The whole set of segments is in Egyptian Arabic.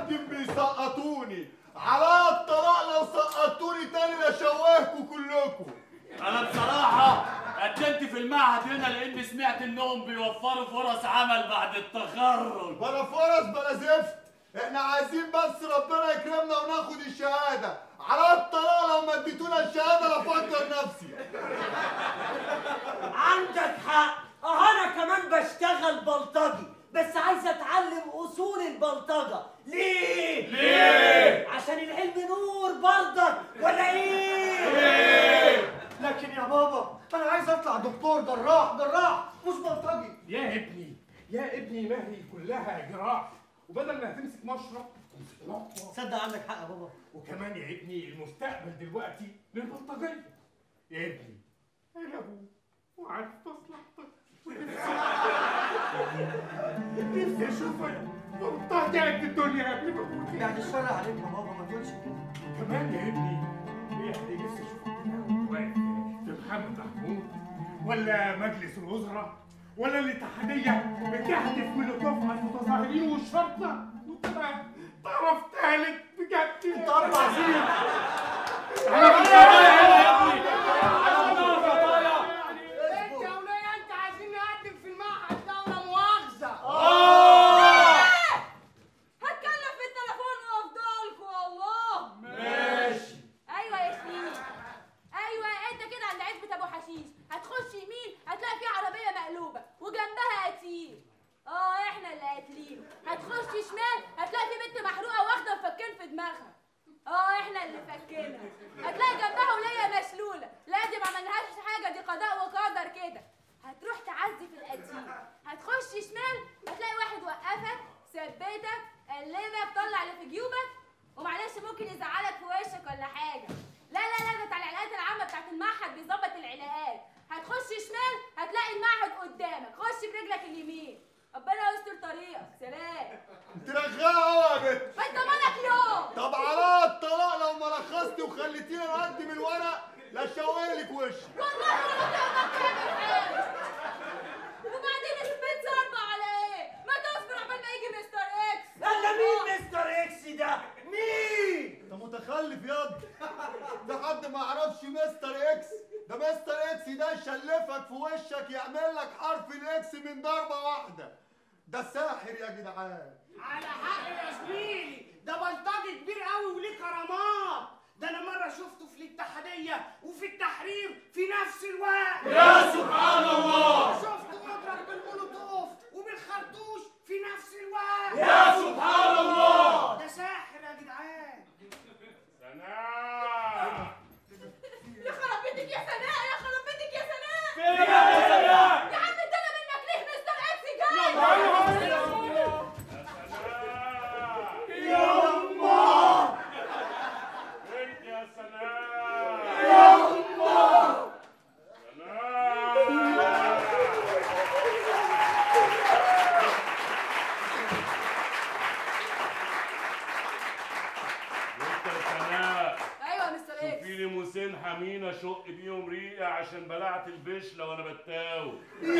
مقدم بيسقطوني على الطلاق لو سقطوني تاني لشوهكوا كلكم انا بصراحه قدمت في المعهد هنا لاني سمعت انهم بيوفروا فرص عمل بعد التخرج بلا فرص بلا زفت احنا عايزين بس ربنا يكرمنا وناخد الشهادة على الطلاق لو ما اديتونا الشهادة لافكر نفسي عندك حق اه انا كمان بشتغل بلطجي بس عايز اتعلم اصول البلطجه ليه ليه؟ عشان العلم نور برضك ولا ايه لكن يا بابا انا عايز اطلع دكتور جراح جراح مش بلطجي يا ابني يا ابني ما هي كلها جراح وبدل ما هتمسك مشرط تمسك نقطة صدق عندك حق يا بابا وكمان يا ابني المستقبل دلوقتي للبلطجية يا ابني انا ابوك وعارف مصلحتك نفسي اشوفك بلطجي قد الدنيا قبل ما اموت يعني الشر عليك يا بابا ما تقولش كده كمان يا ابني يعني نفسي اشوفك كده واقف في محمد محمود ولا مجلس الوزراء ولا الاتحادية بتهدف من الدفعة المتظاهرين والشرطة وتبقى طرف ثالث بجد انت اربع سنين انت يا وليه انت عايزين نقدم في المعهد ده ولا مؤاخذه هتكلم في التليفون وافضلكوا والله ماشي ايوه يا شيرين ايوه انت كده عند عزبة ابو حشيش هتخش يمين هتلاقي في عربيه مقلوبه وجنبها قتيل اه احنا اللي قاتلينه هتخش شمال هتلاقي في بنت محروقه واخده مفكين في دماغها اه احنا اللي فكينا هتلاقي جنبها وليه مشلوله لا دي ما عملناهاش حاجه دي قضاء وقدر كده هتروح تعزي في القتيل هتخش شمال هتلاقي واحد وقفك ثبتك قلبك طلع اللي في جيوبك ومعلش ممكن يزعلك في وشك ولا حاجه لا لا لا ده بتاع العلاقات العامه بتاعت المعهد بيظبط العلاقات هتخش شمال هتلاقي المعهد قدامك خش برجلك اليمين ربنا يستر طريقك سلام انت رغاوة يا بنت ما انت مالك يوم طب على الطلاق لو ما رخصتي وخليتيني نقدم الورق لشوهلك وشي والله ولا تقدر تعمل حاجه وبعدين سبيت ضربه على ايه ما تصبر عقبال ما يجي مستر اكس انا مين مستر اكس ده مين انت متخلف ياض ده حد ما يعرفش مستر اكس ده مستر اكس ده يشلفك في وشك يعمل لك حرف الاكس من ضربه واحده ده ساحر يا جدعان على حق يا زميلي ده بلطجي كبير قوي وليه كرامات ده انا مره شفته في الاتحاديه وفي التحرير في نفس الوقت يا سبحان الله شفته يضرب بالمولوتوف وبالخرطوش في نفس الوقت يا سبحان الله ده ساحر يا جدعان سناء يا خرب بيتك يا سناء يا خرب بيتك يا سناء فين يا سناء يا عم اتدلى منك ليه مستر اكس جاي انت يا سناء يا الله انت يا سناء ايوه يا مستر اكس شوفي لي موسين حمينه شق بيهم ريقه عشان بلعت البشله وانا بتاوي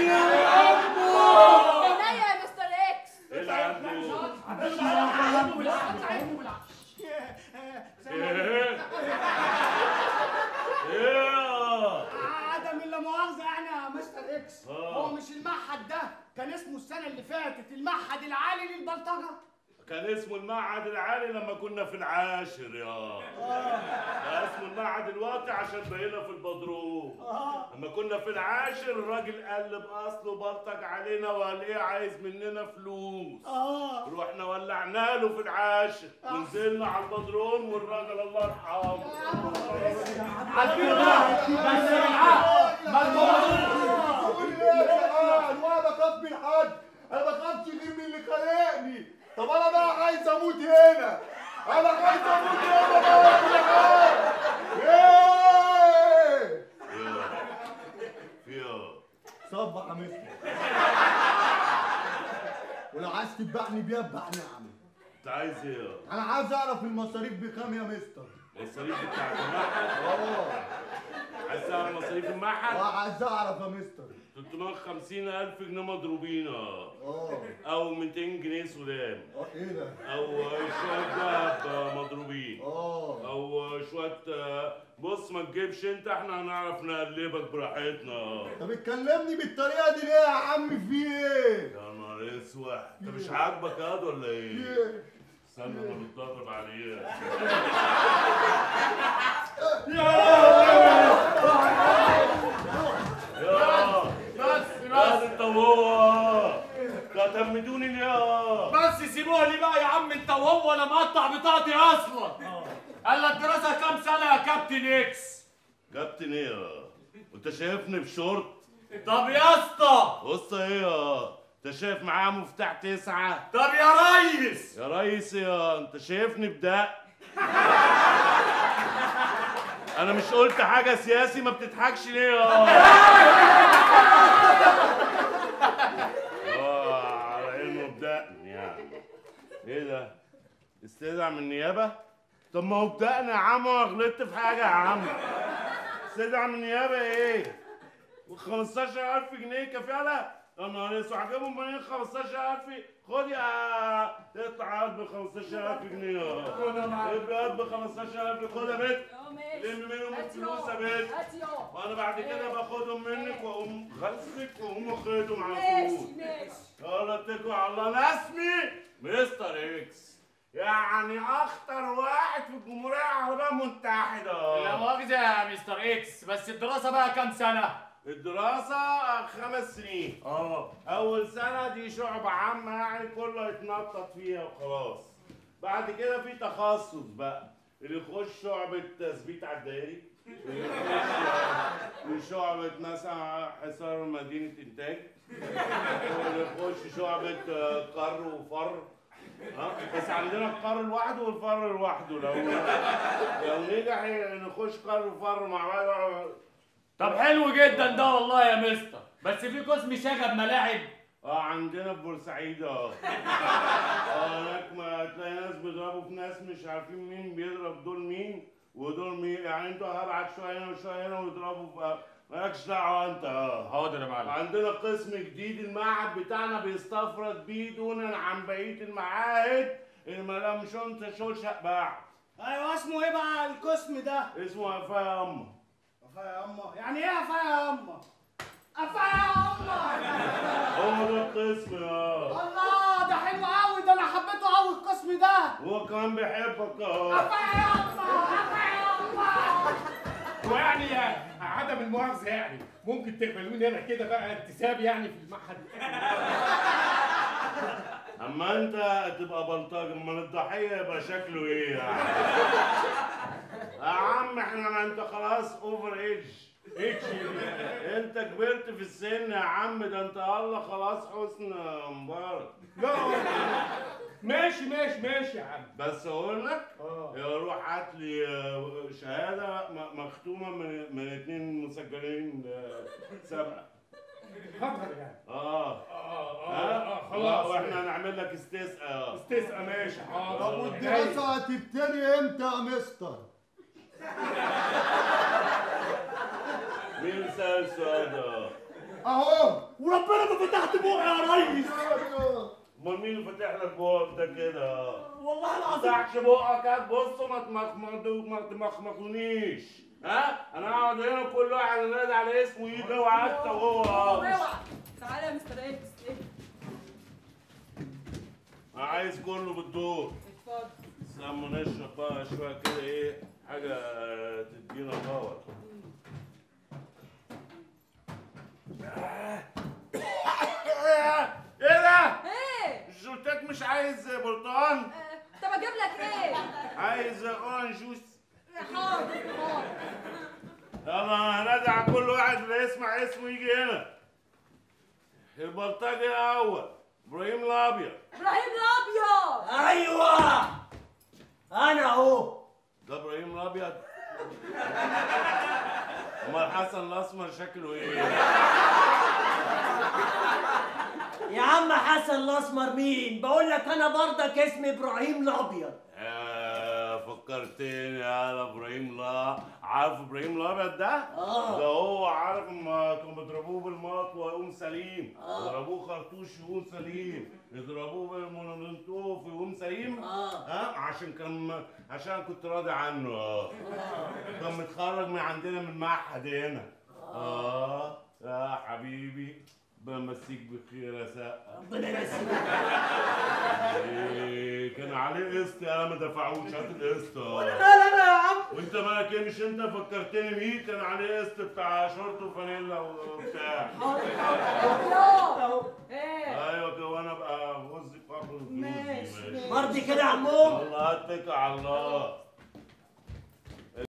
عينيا يا مستر اكس ايه اللي عنده ايه ايه عدم الا مؤاخذه يعني يا مستر اكس آه. هو مش المعهد ده كان اسمه السنه اللي فاتت المعهد العالي للبلطجه كان اسمه المعهد العالي لما كنا في العاشر يا ده اسمه المعهد دلوقتي عشان بقينا في البدروم لما كنا في العاشر الراجل قلب اصله بلطج علينا وقال ايه عايز مننا فلوس اه رحنا ولعنا له في العاشر ونزلنا على البدروم والراجل الله يرحمه بس ما بخاف من حد انا بخافش غير من اللي خلقني طب انا بقى عايز اموت هنا انا عايز اموت هنا بقى يا جدعان. ايه فيها صبح يا مستر ولو عايز تتبعني بيبع نعم انت عايز ايه انا عايز اعرف المصاريف بكام يا مستر المصاريف بتاعت المعهد اه عايز تعرف مصاريف المعهد وعايز اعرف يا مستر 350 الف جنيه مضروبين اه اه او 200 جنيه سودان اه ايه ده او شويه دهب مضروبين اه او شويه آه، بص ما تجيبش انت احنا هنعرف نقلبك براحتنا طب اتكلمني بالطريقه دي ليه يا عم في ايه؟ يا نهار اسود انت مش عاجبك هاد ولا في ايه؟ ايه؟ استنى انا بتضرب عليه يا بس يا انت وهو تعتمدوني ليه بس سيبوها لي بقى يا عم انت وهو انا مقطع بطاقتي اصلا قال لك دراسه كام سنه يا كابتن اكس كابتن ايه يا انت شايفني بشورت طب يا اسطى بص ايه يا انت شايف معاه مفتاح تسعة طب يا ريس يا ريس يا انت شايفني بدق انا مش قلت حاجة سياسي ما بتضحكش ليه يا اه على انه بدقني يعني ايه ده استدعى من النيابة طب ما هو بدقني يا عم وانا غلطت في حاجة يا عم استدعى من النيابة ايه و 15000 جنيه كفالة يا نهار اسود هجيبهم منين 15000 خد يا تطلع قد ب 15000 جنيه خد يا معلم. ابقى قد ب 15000 خد يا بنت اه ماشي لم منهم هات الفلوس يا يوم. بنت هات يوم. وانا بعد كده باخدهم منك واقوم غسلك واقوم واخدهم على ماشي طول ماشي يلا اتكلوا على الله انا اسمي مستر اكس يعني اخطر واحد في الجمهوريه العربيه المتحده لا مؤاخذة يا مستر اكس بس الدراسة بقى كام سنة؟ الدراسة خمس سنين اه أول سنة دي شعبة عامة يعني كله يتنطط فيها وخلاص بعد كده في تخصص بقى اللي يخش شعبة تثبيت على الدائري اللي يخش في شعبة مثلا حصار مدينة إنتاج واللي يخش شعبة آه، قر وفر ها بس عندنا القر لوحده والفر لوحده لو لو نجح نخش قر وفر مع بعض طب حلو جدا ده والله يا مستر بس في قسم شغب ملاعب اه عندنا في بورسعيد اه اه هناك ما تلاقي ناس بيضربوا في ناس مش عارفين مين بيضرب دول مين ودول مين يعني انتوا هبعت شويه هنا وشويه هنا ويضربوا في مالكش دعوه انت اه حاضر يا معلم عندنا قسم جديد المعهد بتاعنا بيستفرد بيه دونا عن بقيه المعاهد اللي ما لهمش انت شوشق بعد ايوه اسمه ايه بقى القسم ده؟ اسمه قفا يا اما قفا يا اما يعني ايه قفا يا اما؟ قفا يا اما هو ده القسم اه الله ده حلو قوي ده انا حبيته قوي القسم ده هو كمان بيحبك اه قفا يا اما قفا يا اما ويعني يا عدم المؤاخذه يعني ممكن تقبلوني انا كده بقى انتساب يعني في المعهد اما انت تبقى بلطجي امال الضحيه يبقى شكله ايه يعني يا عم احنا ما انت خلاص اوفر ايج ايش انت كبرت في السن يا عم ده انت الله خلاص حسن مبارك لا ماشي ماشي ماشي يا عم بس اقول لك اه يا روح هات لي آه، شهاده م- مختومه من من اتنين مسجلين آه، سابقه خطر يعني اه اه اه ها اه خلاص واحنا هنعمل لك استسقاء استسقى ماشي حاضر طب والدراسه هتبتدي امتى يا مستر؟ مين سال السؤال ده؟ اهو وربنا ما فتحت بوقي يا ريس امال مين اللي فاتح لك بقك ده كده؟ والله ما العظيم تفتحش بقك هات بصوا ما تمخمضوا ما تمخمضونيش ها؟ انا هقعد هنا كل واحد ينادي على اسمه يجي اوعى انت وهو اوعى تعالى يا مستر اكس ايه انا عايز كله بالدور اتفضل سموا نشرب بقى شويه كده ايه حاجه تدينا باور ايه ده؟ ايه الجولتات مش عايز برتقال آه، طب اجيب لك ايه عايز اورنج جوس حاضر حاضر يلا هنادي على كل واحد اللي يسمع اسمه يجي هنا البلطجي الاول ابراهيم الابيض ابراهيم الابيض ايوه انا اهو ده ابراهيم الابيض امال حسن الاسمر شكله ايه يا عم حسن الاسمر مين بقول لك انا برضك اسمي ابراهيم الابيض آه، فكرت فكرتني يا ابراهيم لا عارف ابراهيم الابيض ده؟ آه. ده هو عارف اما كانوا بيضربوه بالمطوه يقوم سليم آه. يضربوه خرطوش يقوم سليم يضربوه بالمونولنتوف يقوم سليم آه. ها عشان كان عشان كنت راضي عنه اه كان متخرج من عندنا من معهد هنا اه يا حبيبي بمسيك بخير يا سقا ربنا يمسيك إيه، كان عليه قسط انا ما دفعوش هات القسط لا اه لا لا يا عم وانت مالك ايه مش انت فكرتني بيه كان عليه قسط بتاع شورت وفانيلا وبتاع اهو ايه ايوه كده وانا ابقى غزي فقر الفلوس دي، ماشي، ماشي مرضي كده يا عمو الله اتكل على الله